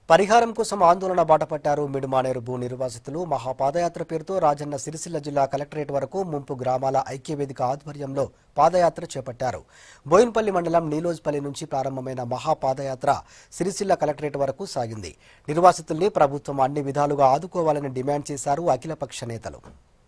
పరిహారం కోసం ఆందోళన బాటపట్టారు మిడుమానేరు భూ నిర్వాసితులు మహాపాదయాత్ర పేరుతో రాజన్న సిరిసిల్ల జిల్లా కలెక్టరేట్ వరకు ముంపు గ్రామాల ఐక్యవేదిక ఆధ్వర్యంలో పాదయాత్ర చేపట్టారు బోయిన్పల్లి మండలం నీలోజ్పల్లి నుంచి ప్రారంభమైన మహాపాదయాత్ర సిరిసిల్ల కలెక్టరేట్ వరకు సాగింది నిర్వాసితుల్ని ప్రభుత్వం అన్ని విధాలుగా ఆదుకోవాలని డిమాండ్ చేశారు అఖిలపక్ష నేతలు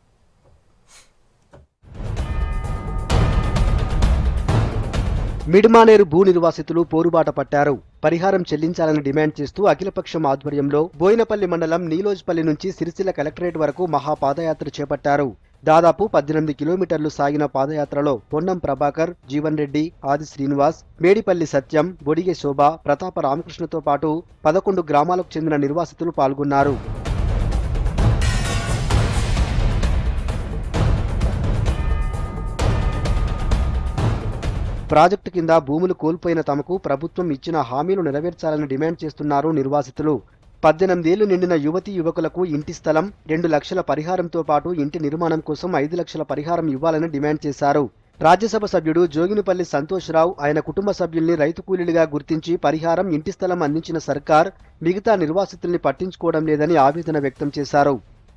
మిడ్మానేరు భూ నిర్వాసితులు పోరుబాట పట్టారు పరిహారం చెల్లించాలని డిమాండ్ చేస్తూ అఖిలపక్షం ఆధ్వర్యంలో బోయినపల్లి మండలం నీలోజ్పల్లి నుంచి సిరిసిల్ల కలెక్టరేట్ వరకు మహా పాదయాత్ర చేపట్టారు దాదాపు పద్దెనిమిది కిలోమీటర్లు సాగిన పాదయాత్రలో పొన్నం ప్రభాకర్ జీవన్ రెడ్డి ఆది శ్రీనివాస్ మేడిపల్లి సత్యం బొడిగె శోభ ప్రతాప రామకృష్ణతో పాటు పదకొండు గ్రామాలకు చెందిన నిర్వాసితులు పాల్గొన్నారు ప్రాజెక్టు కింద భూములు కోల్పోయిన తమకు ప్రభుత్వం ఇచ్చిన హామీలు నెరవేర్చాలని డిమాండ్ చేస్తున్నారు నిర్వాసితులు పద్దెనిమిదేళ్లు నిండిన యువతీ యువకులకు ఇంటి స్థలం రెండు లక్షల పరిహారంతో పాటు ఇంటి నిర్మాణం కోసం ఐదు లక్షల పరిహారం ఇవ్వాలని డిమాండ్ చేశారు రాజ్యసభ సభ్యుడు జోగినిపల్లి సంతోష్రావు ఆయన కుటుంబ సభ్యుల్ని రైతు కూలీలుగా గుర్తించి పరిహారం ఇంటి స్థలం అందించిన సర్కార్ మిగతా నిర్వాసితుల్ని పట్టించుకోవడం లేదని ఆవేదన వ్యక్తం చేశారు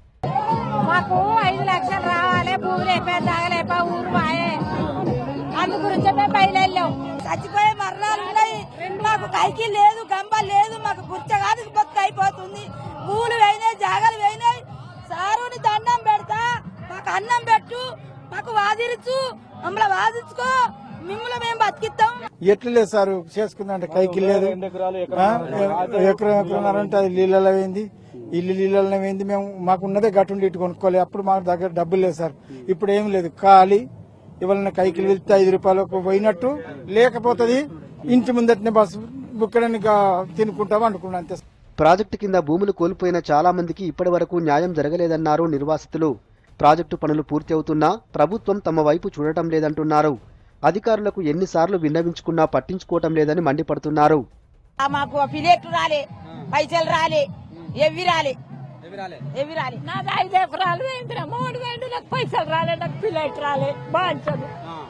మాకు ఐదు లక్షలు రావాలి భూములు అయిపోయి తాగలేపా ఊరు మాయే అందు గురించి మేము బయలుదేరాం చచ్చిపోయే మరణాలు ఉన్నాయి మాకు కైకి లేదు గంబ లేదు మాకు గుర్చ కాదు బొక్క అయిపోతుంది పూలు వేయినాయి జాగలు వేయినాయి సారుని దండం పెడతా మాకు అన్నం పెట్టు మాకు వాదిరుచు మమ్మల్ని వాదించుకో మిమ్మల్ని మేము బతికిస్తాం ఎట్లు లేదు సార్ చేసుకుందంటే కైకి లేదు ఆ, ఎకరం ఎకరం అంటే అది నీళ్ళలో పోయింది ఇల్లు నీళ్ళలో పోయింది మేము మాకు ఉన్నదే గట్టుండి ఇటు కొనుక్కోవాలి అప్పుడు మా దగ్గర డబ్బులు లేదు సార్ ఇప్పుడు ఏం లేదు ఖాళీ ఇవాళ కైకిలు వెళ్తే ఐదు రూపాయలకు పోయినట్టు లేకపోతుంది ఇంటి ముందటనే బస్సు బుక్కడని తినుకుంటాం అనుకున్నాం అంతే సార్. ప్రాజెక్టు కింద భూములు కోల్పోయిన చాలా మందికి ఇప్పటి వరకు న్యాయం జరగలేదన్నారు నిర్వాసితులు ప్రాజెక్టు పనులు పూర్తి అవుతున్నా ప్రభుత్వం తమ వైపు చూడటం లేదంటున్నారు అధికారులకు ఎన్నిసార్లు విన్నవించుకున్నా పట్టించుకోవటం లేదని మండిపడుతున్నారు ఆ మాకు పిలేట్లు రాలే పైసలు రాలే ఎవ్వి రాలే ఎవ్వి రాలే నాది ఐదు ఎకరాలు వేయించిన మూడు వేలు నాకు పైసలు రాలే నాకు పిల్లెట్ రాలే బాంచదు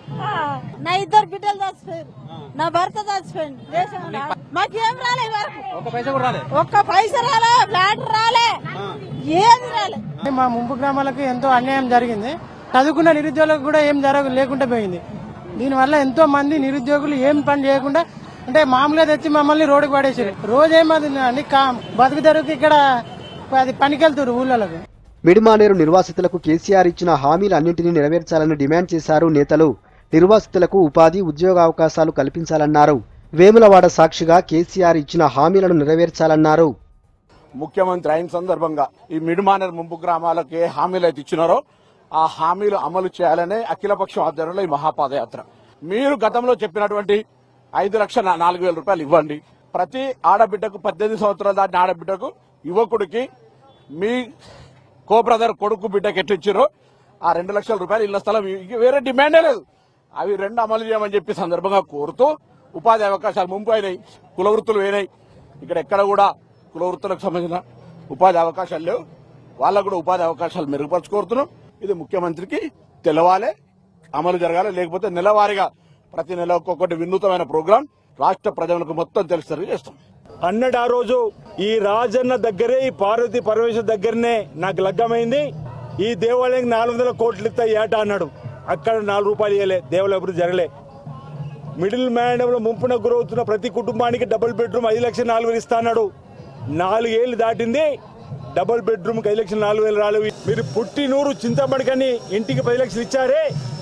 నా ఇద్దరు బిడ్డలు చచ్చిపోయారు నా భర్త చచ్చిపోయింది దేశంలో మాకేం రాలే వరకు ఒక్క పైసా రాలే ఒక్క పైసా రాలే ఫ్లాట్ రాలే ఏది రాలే మా ముంపు గ్రామాలకు ఎంతో అన్యాయం జరిగింది చదువుకున్న నిరుద్యోగులకు కూడా ఏం జరగ లేకుండా పోయింది దీనివల్ల ఎంతో మంది నిరుద్యోగులు ఏం పని చేయకుండా అంటే మామూలుగా తెచ్చి మమ్మల్ని రోడ్డుకు పడేసారు రోజు ఏమది అండి బతుకు తెరువుకి ఇక్కడ అది పనికెళ్తారు ఊళ్ళలకు మిడిమానేరు నిర్వాసితులకు కేసీఆర్ ఇచ్చిన హామీలన్నింటినీ నెరవేర్చాలని డిమాండ్ చేశారు నేతలు నిర్వాసితులకు ఉపాధి ఉద్యోగ అవకాశాలు కల్పించాలన్నారు వేములవాడ సాక్షిగా కేసీఆర్ ఇచ్చిన హామీలను నెరవేర్చాలన్నారు ముఖ్యమంత్రి అయిన సందర్భంగా ఈ మిడిమానర్ ముంపు గ్రామాలకు ఏ హామీలు అయితే ఇచ్చినారో ఆ హామీలు అమలు చేయాలనే అఖిలపక్షం ఆధ్వర్యంలో ఈ మహాపాదయాత్ర మీరు గతంలో చెప్పినటువంటి ఐదు లక్షల నాలుగు వేల రూపాయలు ఇవ్వండి ప్రతి ఆడబిడ్డకు పద్దెనిమిది సంవత్సరాల దాటిన ఆడబిడ్డకు యువకుడికి మీ కో బ్రదర్ కొడుకు బిడ్డకి ఎట్లా ఇచ్చారో ఆ రెండు లక్షల రూపాయలు ఇళ్ల స్థలం ఇక వేరే డిమాండే లేదు అవి రెండు అమలు చేయమని చెప్పి సందర్భంగా కోరుతూ ఉపాధి అవకాశాలు ముంపు అయినాయి కుల వృత్తులు పోయినాయి ఇక్కడ ఎక్కడ కూడా కుల వృత్తులకు సంబంధించిన ఉపాధి అవకాశాలు లేవు వాళ్ళకు కూడా ఉపాధి అవకాశాలు మెరుగుపరచుకోరుతున్నాం ఇది ముఖ్యమంత్రికి తెలవాలి అమలు జరగాలి లేకపోతే నెలవారీగా ప్రతి నెల ఒక్కొక్కటి వినూతమైన ప్రోగ్రాం రాష్ట్ర ప్రజలకు మొత్తం తెలిసేలా చేస్తాం అన్నడు ఆ రోజు ఈ రాజన్న దగ్గరే ఈ పార్వతి పరమేశ్వర దగ్గరనే నాకు లగ్గమైంది ఈ దేవాలయం నాలుగు వందల కోట్లు ఇస్తా ఏటా అన్నాడు అక్కడ నాలుగు రూపాయలు ఇవ్వలే దేవాలయం అభివృద్ధి జరగలే మిడిల్ మ్యాన్ ముంపున గురవుతున్న ప్రతి కుటుంబానికి డబుల్ బెడ్రూమ్ ఐదు లక్షల నాలుగు వేలు ఇస్తా అన్నాడు నాలుగేళ్లు దాటింది డబుల్ బెడ్రూమ్ ఐదు లక్షల నాలుగు వేలు రాలేవు మీరు పుట్టినూరు చింతమడికని ఇంటికి పది లక్షలు ఇచ్చారే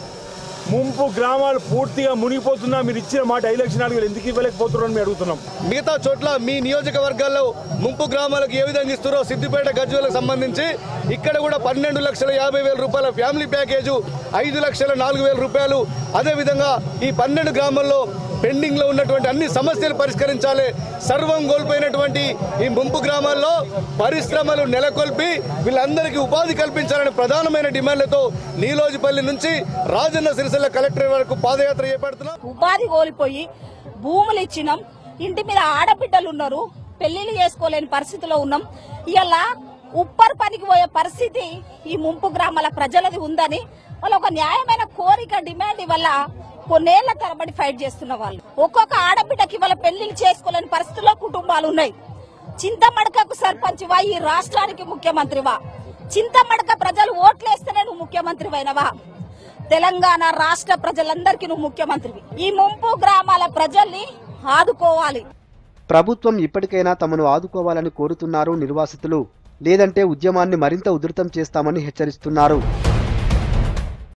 ముంపు గ్రామాలు పూర్తిగా మునిగిపోతున్నా మీరు ఇచ్చిన మాట ఐదు లక్షల నాలుగు వేలు ఎందుకు ఇవ్వలేకపోతున్నారని మేము అడుగుతున్నాం మిగతా చోట్ల మీ నియోజకవర్గాల్లో ముంపు గ్రామాలకు ఏ విధంగా ఇస్తారో సిద్దిపేట గజ్వేలకు సంబంధించి ఇక్కడ కూడా పన్నెండు లక్షల యాభై వేల రూపాయల ఫ్యామిలీ ప్యాకేజు ఐదు లక్షల నాలుగు వేల రూపాయలు అదేవిధంగా ఈ పన్నెండు గ్రామాల్లో పెండింగ్ లో ఉన్నటువంటి అన్ని సమస్యలు పరిష్కరించాలి సర్వం కోల్పోయినటువంటి ఈ ముంపు గ్రామాల్లో పరిశ్రమలు నెలకొల్పి వీళ్ళందరికీ ఉపాధి కల్పించాలని ప్రధానమైన డిమాండ్లతో నీలోజిపల్లి నుంచి రాజన్న సిరిసిల్ల కలెక్టర్ వరకు పాదయాత్ర చేపడుతున్నాం ఉపాధి కోల్పోయి భూములు ఇచ్చినాం ఇంటి మీద ఆడబిడ్డలు ఉన్నారు పెళ్లిళ్ళు చేసుకోలేని పరిస్థితిలో ఉన్నాం ఇలా ఉప్పర్ పనికి పోయే పరిస్థితి ఈ ముంపు గ్రామాల ప్రజలది ఉందని వాళ్ళ ఒక న్యాయమైన కోరిక డిమాండ్ వల్ల కొన్నేళ్ల తరబడి ఫైట్ చేస్తున్న వాళ్ళు ఒక్కొక్క ఆడబిడ్డకి వాళ్ళ పెళ్లిళ్ళు చేసుకోలేని పరిస్థితుల్లో కుటుంబాలు ఉన్నాయి చింతమడకకు సర్పంచ్వా ఈ రాష్ట్రానికి ముఖ్యమంత్రివా చింతమడక ప్రజలు ఓట్లేస్తేనే నువ్వు ముఖ్యమంత్రివైనవా తెలంగాణ రాష్ట్ర ప్రజలందరికీ నువ్వు ముఖ్యమంత్రివి ఈ ముంపు గ్రామాల ప్రజల్ని ఆదుకోవాలి ప్రభుత్వం ఇప్పటికైనా తమను ఆదుకోవాలని కోరుతున్నారు నిర్వాసితులు లేదంటే ఉద్యమాన్ని మరింత ఉధృతం చేస్తామని హెచ్చరిస్తున్నారు